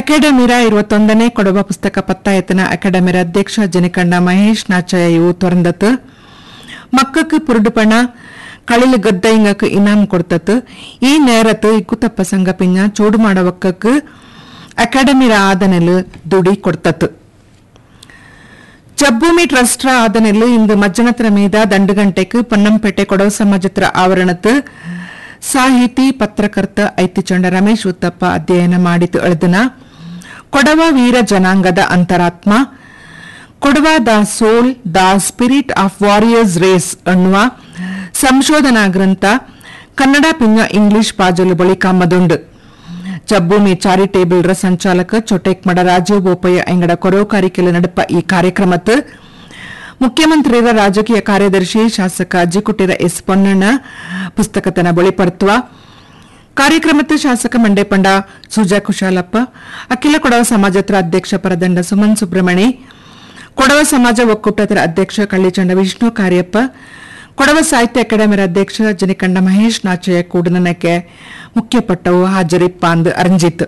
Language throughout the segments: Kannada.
ಅಕಾಡೆಮಿರ ഇരുപത്തൊന്നನೇ ಕೊಡವ ಪುಸ್ತಕ ಪತ್ತಾಯತನ ಅಕಾಡೆಮಿರ ಅಧ್ಯಕ್ಷ ಜನಿಕಂಡ ಮಹೇಶ್ ನಾಚಯ ಇವು ತೊರಂದತ್ ಮಕ್ಕಕ್ಕೆ ಪುರುಡುಪಣ കളില് ഗദ്ദയിങ്ങക്ക് ഇനാം കൊടുത്തത് ഈ നേരത്ത് ഇക്കുത്തപ്പ സംഘ പിഞ്ഞ ചൂട് ಮಾಡವಕ್ಕക്ക് ಅಕಾಡೆಮಿರ ಆದನೆಲು ದುಡಿ ಕೊಡ್ತತ್ ಜಬ್ಬೂಮಿ ಟ್ರಸ್ಟ್ರ ಆದನೆಲು ಇಂದು ಮಜ್ಜನತ್ರ ಮೀದ ದಂಡುಗಂಟೆക്ക് ಪೊನ್ನಂಪೇಟೆ ಕೊಡವ ಸಮಾಜತ್ರ ಆವರಣത്ത് ಸಾಹಿತಿ ಪತ್ರಕರ್ತ ಐತಿಚಂಡ ರಮೇಶ್ ಉತ್ತಪ್ಪ ಅಧ್ಯಯನ ಮಾಡಿತು ಎಳೆದನ ಕೊಡವ ವೀರ ಜನಾಂಗದ ಅಂತರಾತ್ಮ Kodava the soul the spirit of warriors race ಅನ್ನುವ ಸಂಶೋಧನಾ ಗ್ರಂಥ ಕನ್ನಡ ಪಿಂಗ ಇಂಗ್ಲಿಷ್ ಪಾಜಲು ಬಳಿಕ ಮದುಂಡು ಜಬ್ಬೂಮಿ ಚಾರಿಟೇಬಲ್ ರ ಸಂಚಾಲಕ ಚೊಟೇಕ್ಮಡ ರಾಜೀವ್ ಬೋಪಯ್ಯ ಎಂಗಡ ಕೊರೋಕಾರಿಕೆಲ ನಡಪ ಈ ಕಾರ್ಯಕ್ರಮತ್ತು ಮುಖ್ಯಮಂತ್ರಿರ ರಾಜಕೀಯ ಕಾರ್ಯದರ್ಶಿ ಶಾಸಕ ಅಜ್ಜಿಕುಟ್ಟಿರ ಎಸ್ ಪೊನ್ನಣ್ಣ ಪುಸ್ತಕತನ ಬಳಿಪಡ್ತುವ ಕಾರ್ಯಕ್ರಮತ್ತು ಶಾಸಕ ಮಂಡೆ ಪಂಡ ಸುಜಾ ಕುಶಾಲಪ್ಪ ಅಖಿಲ ಕೊಡವ ಸಮಾಜತ್ರ ಅಧ್ಯಕ್ಷ ಪರದಂಡ ಸುಮನ್ ಸುಬ್ರಹ್ಮಣಿ ಕೊಡವ ಸಮಾಜ ಒಕ್ಕೂಟದ ಅಧ್ಯಕ್ಷ ಕಳ್ಳಿಚಂಡ ವಿಷ್ಣು ಕಾರ್ಯಪ್ಪ ಕೊಡವ ಸಾಹಿತ್ಯ ಅಕಾಡೆಮಿರ ಅಧ್ಯಕ್ಷ ಜನಿಕಂಡ ಮಹೇಶ್ ನಾಚಯ್ಯ ಕೂಡನಕ್ಕೆ ಮುಖ್ಯಪಟ್ಟವು ಹಾಜರಿಪ್ಪ ಅಂದು ಅರಂಜಿತ್ತು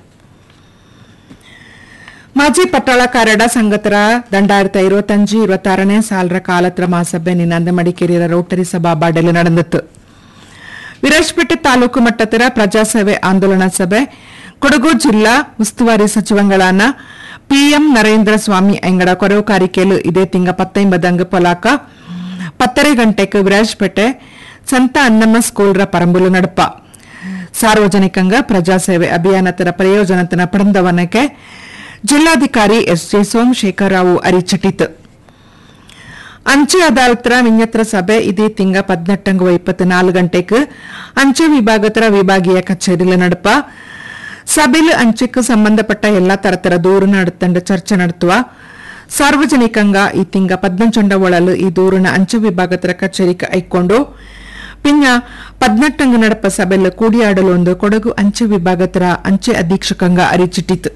ಮಾಜಿ ಪಟ್ಟಾಳಕಾರಡ ಸಂಗತರ ದಂಡಾಯಿರത്തി ഇരുപത്തഞ്ച് ഇരുപത്താറನೇ ಸಾಲರ ಕಾಲತ್ರ ಮಹಾಸಭೆ ನಿನ್ನಂದ ಮಡಿಕೇರಿಯ ರೋಟರಿ ಸಭಾ ಬಾಡಲು ನಡೆದಿತ್ತು ವಿರಾಜಪೇಟೆ ತಾಲೂಕು ಮಟ್ಟದರ ಪ್ರಜಾಸೇವೆ ಆಂದೋಲನ ಸಭೆ ಕೊಡಗು ಜಿಲ್ಲಾ ಉಸ್ತುವಾರಿ ಸಚಿವಗಳಾನ ಪಿಎಂ ನರೇಂದ್ರ ಸ್ವಾಮಿ ಎಂಗಡ ಕೊರವುಕಾರಿಕೆಲು ಇದೇ ತಿಂಗ ಪತ್ತೊಂಬದಂಗ ಪೊಲಾಕ ಪತ್ತರೆ ಗಂಟೆಗೆ ವಿರಾಜಪೇಟೆ ಸಂತ ಅನ್ನಮ್ಮ ಸ್ಕೂಲ್ರ ಪರಂಬುಲು ನಡಪ ಸಾರ್ವಜನಿಕಂಗ ಪ್ರಜಾಸೇವೆ ಅಭಿಯಾನತರ ಪ್ರಯೋಜನತನ ಪಡೆದವನಕ್ಕೆ ಜಿಲ್ಲಾಧಿಕಾರಿ ಎಸ್ ಜೆ ಸೋಮಶೇಖರ್ ರಾವು ಅರಿಚಟಿತು ಅಂಚೆ ಅದಾಲತ್ರ ವಿನ್ಯತ್ರ ಸಭೆ ಇದೇ ತಿಂಗ ಪದ್ನೆಟ್ಟಂಗುವ ಇಪ್ಪತ್ನಾಲ್ಕು ಗಂಟೆಗೆ ಅಂಚೆ ವಿಭಾಗತರ ವಿಭಾಗೀಯ ಕಚೇರಿಲ ನಡಪ ಸಭೆಲು ಅಂಚೆக்கு ಸಂಬಂಧಪಟ್ಟ ಎಲ್ಲಾ ತರತರ ದೂರನ അടുത്തണ്ട് ಚರ್ಚೆ നടത്തുವ ಸಾರ್ವಜನಿಕಂಗ ಈ ತಿಂಗ ಪದ್ನಂಚೊಂಡ ಒಳಲು ಈ ದೂರನ ಅಂಚೆ ವಿಭಾಗತರ ಕಚೇರಿಗೆ ಐಕೊಂಡು ಪಿನ್ನ ಪದ್ನೆಟ್ಟಂಗ ನಡಪ ಸಭೆಲು ಕೂಡಿಯಾಡಲು ಒಂದು ಕೊಡಗು ಅಂಚೆ ವಿಭಾಗತರ ಅಂಚೆ ಅಧೀಕ್ಷಕಂಗ ಅರಿಚಿಟ್ಟಿತು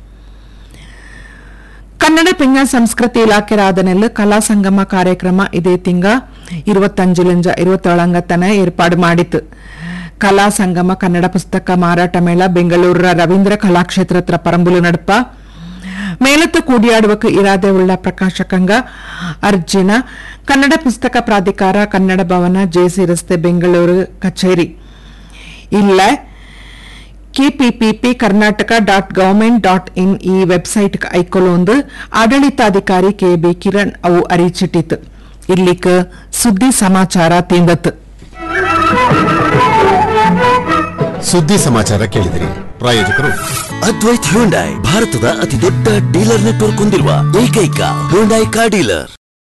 ಕನ್ನಡ ಪಿಂಗ ಸಂಸ್ಕೃತಿ ಇಲಾಖೆ ರಾಧನೆಲ್ ಕಲಾ ಸಂಗಮ ಕಾರ್ಯಕ್ರಮ ಇದೇ ತಿಂಗ ഇരുപത്തഞ്ചിലഞ്ച ഇരുപത്തേಳಂಗ ತನ ಏರ್ಪಾಡು ಮಾಡಿತು ಕಲಾ ಸಂಗಮ ಕನ್ನಡ ಪುಸ್ತಕ ಮಾರಾಟ ಮೇಳ ಬೆಂಗಳೂರ ರವೀಂದ್ರ ಕಲಾಕ್ಷೇತ್ರ ಹತ್ರ ಪರಂಬುಲು ನಡಪ ಮೇಲತ್ತು ಕೂಡಿಯಾಡುವಕ್ಕೆ ಇರಾದೆ ಉಳ್ಳ ಪ್ರಕಾಶಕಂಗ ಅರ್ಜಿನ ಕನ್ನಡ ಪುಸ್ತಕ ಪ್ರಾಧಿಕಾರ ಕನ್ನಡ ಭವನ ಜೆಸಿ ರಸ್ತೆ ಬೆಂಗಳೂರು ಕಚೇರಿ ಇಲ್ಲ KPPP Karnataka dot government dot in ಈ ವೆಬ್ಸೈಟ್ ಐಕೊಲೊಂದು ಆಡಳಿತಾಧಿಕಾರಿ ಕೆಬಿ ಕಿರಣ್ ಅವು ಅರಿಚಿಟ್ಟಿತು ಇಲ್ಲಿಕ ಸುದ್ದಿ ಸಮಾಚಾರ ತಿಂದತ್ತು ಸುದ್ದಿ ಸಮಾಚಾರ ಕೇಳಿದಿರಿ ಪ್ರಾಯೋಜಕರು ಅದ್ವೈತ್ ಹ್ಯುಂಡೈ ಭಾರತದ ಅತಿ ದೊಡ್ಡ ಡೀಲರ್ ನೆಟ್ವರ್ಕ್ ಹೊಂದಿರುವ ಏಕೈಕ ಹ್ಯುಂಡೈ ಕಾರ್ ಡೀಲರ್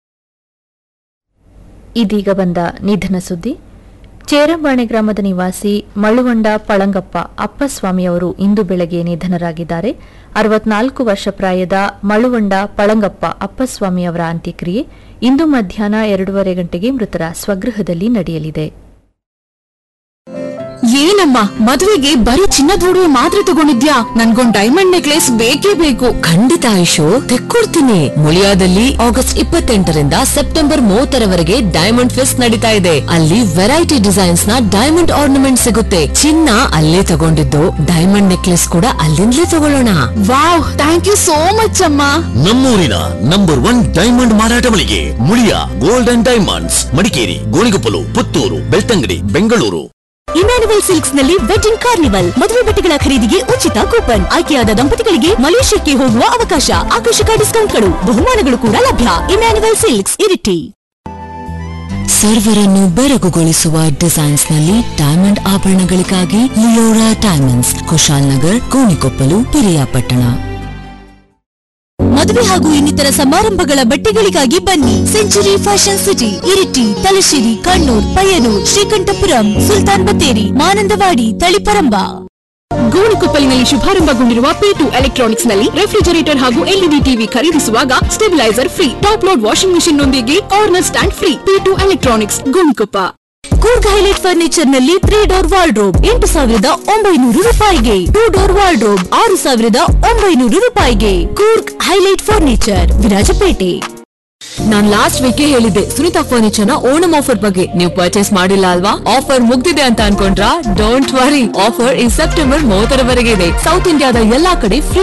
ಇದೀಗ ಬಂದ ನಿಧನ ಸುದ್ದಿ ಚೇರಂಬಾಣೆ ಗ್ರಾಮದ ನಿವಾಸಿ ಮಳುವಂಡ ಪಳಂಗಪ್ಪ ಅಪ್ಪಸ್ವಾಮಿಯವರು ಇಂದು ಬೆಳಗ್ಗೆ ನಿಧನರಾಗಿದ್ದಾರೆ ಅರವತ್ನಾಲ್ಕು ವರ್ಷ ಪ್ರಾಯದ ಮಳುವಂಡ ಪಳಂಗಪ್ಪ ಅಪ್ಪಸ್ವಾಮಿಯವರ ಅಂತ್ಯಕ್ರಿಯೆ ಇಂದು ಮಧ್ಯಾಹ್ನ ಎರಡೂವರೆ ಗಂಟೆಗೆ ಮೃತರ ಸ್ವಗೃಹದಲ್ಲಿ ನಡೆಯಲಿದೆ ಏನಮ್ಮ ಮದುವೆಗೆ ಬರೀ ಚಿನ್ನದ ಒಡವೆ ಮಾತ್ರ ತಗೊಂಡಿದ್ಯಾ ನನ್ಗೊಂದ್ ಡೈಮಂಡ್ ನೆಕ್ಲೆಸ್ ಬೇಕೇ ಬೇಕು ಖಂಡಿತ ಆಯುಷು ತೆಕ್ಕೊಡ್ತೀನಿ ಮುಳಿಯಾದಲ್ಲಿ ಆಗಸ್ಟ್ ಇಪ್ಪತ್ತೆಂಟರಿಂದ ಸೆಪ್ಟೆಂಬರ್ ಮೂವತ್ತರವರೆಗೆ ಡೈಮಂಡ್ ಫೆಸ್ಟ್ ನಡೀತಾ ಇದೆ ಅಲ್ಲಿ ವೆರೈಟಿ ಡಿಸೈನ್ಸ್ ನ ಡೈಮಂಡ್ ಆರ್ನಮೆಂಟ್ ಸಿಗುತ್ತೆ ಚಿನ್ನ ಅಲ್ಲೇ ತಗೊಂಡಿದ್ದು ಡೈಮಂಡ್ ನೆಕ್ಲೆಸ್ ಕೂಡ ಅಲ್ಲಿಂದಲೇ ತಗೊಳ್ಳೋಣ wow thank you so much ಅಮ್ಮ ನಮ್ಮೂರಿನ ನಂಬರ್ ಒನ್ ಡೈಮಂಡ್ ಮಾರಾಟ ಮಳಿಗೆ Muliya gold and diamonds Madikeri Gonikoppal Puttur Belthangady Bengaluru Immanuel silks ನಲ್ಲಿ ವೆಡ್ಡಿಂಗ್ ಕಾರ್ನಿವಲ್ ಮದುವೆ ಬಟ್ಟೆಗಳ ಖರೀದಿಗೆ ಉಚಿತ ಕೂಪನ್ ಆಯ್ಕೆಯಾದ ದಂಪತಿಗಳಿಗೆ ಮಲೇಷ್ಯಾಕ್ಕೆ ಹೋಗುವ ಅವಕಾಶ ಆಕರ್ಷಕ ಡಿಸ್ಕೌಂಟ್ಗಳು ಬಹುಮಾನಗಳು ಕೂಡ ಲಭ್ಯ ಇಮ್ಯಾನುವಲ್ ಸಿಲ್ಕ್ಸ್ ಇರಿಟಿ ಸರ್ವರನ್ನು ಬೆರಗುಗೊಳಿಸುವ ಡಿಸೈನ್ಸ್ ನಲ್ಲಿ ಡೈಮಂಡ್ ಆಭರಣಗಳಿಗಾಗಿ ಲಿಯೋರಾ ಡೈಮಂಡ್ಸ್ ಕುಶಾಲ್ ನಗರ್ ಕೋಣಿಕೊಪ್ಪಲು ಪಿರಿಯಾಪಟ್ಟಣ ಮದುವೆ ಹಾಗೂ ಇನ್ನಿತರ ಸಮಾರಂಭಗಳ ಬಟ್ಟೆಗಳಿಗಾಗಿ ಬನ್ನಿ century fashion city Iritty Thalassery Kannur Payyanur Sreekandapuram Sultan Bathery Mananthavady Taliparamba ಗೋಣಿಕೊಪ್ಪಲಿನಲ್ಲಿ ಶುಭಾರಂಭಗೊಂಡಿರುವ ಪಿ ಟು ಎಲೆಕ್ಟ್ರಾನಿಕ್ಸ್ ನಲ್ಲಿ ರೆಫ್ರಿಜರೇಟರ್ ಹಾಗೂ ಎಲ್ಇಡಿ ಟಿವಿ ಖರೀದಿಸುವಾಗ stabiliser free top load washing machine ನೊಂದಿಗೆ corner stand free P two electronics Gonikoppa Coorg highlight furniture ನಲ್ಲಿ ತ್ರೀ ಡೋರ್ ವಾರ್ಡ್ರೋಬ್ ಎಂಟು ಸಾವಿರದ ಒಂಬೈನೂರು ರೂಪಾಯಿಗೆ ಟೂ ಡೋರ್ ವಾರ್ಡ್ರೋಬ್ ಆರು ಸಾವಿರದ ಒಂಬೈನೂರು ರೂಪಾಯಿಗೆ ಕೂರ್ಗ್ ಹೈಲೈಟ್ ಫರ್ನಿಚರ್ ವಿರಾಜಪೇಟೆ ನಾನ್ ಲಾಸ್ಟ್ ವೀಕ್ ಹೇಳಿದ್ದೆ ಸುನಿತಾ ಫರ್ನಿಚರ್ ನ ಓಣಂ ಆಫರ್ ಬಗ್ಗೆ ನೀವು ಪರ್ಚೇಸ್ ಮಾಡಿಲ್ಲ ಅಲ್ವಾ ಆಫರ್ ಮುಗ್ದಿದೆ ಅಂತ ಅನ್ಕೊಂಡ್ರಾ ಡೋಂಟ್ ವರಿ ಆಫರ್ ಈ ಸೆಪ್ಟೆಂಬರ್ ಮೂವತ್ತರವರೆಗೆ ಇದೆ ಸೌತ್ ಇಂಡಿಯಾದ ಎಲ್ಲಾ ಕಡೆ ಫ್ರೀ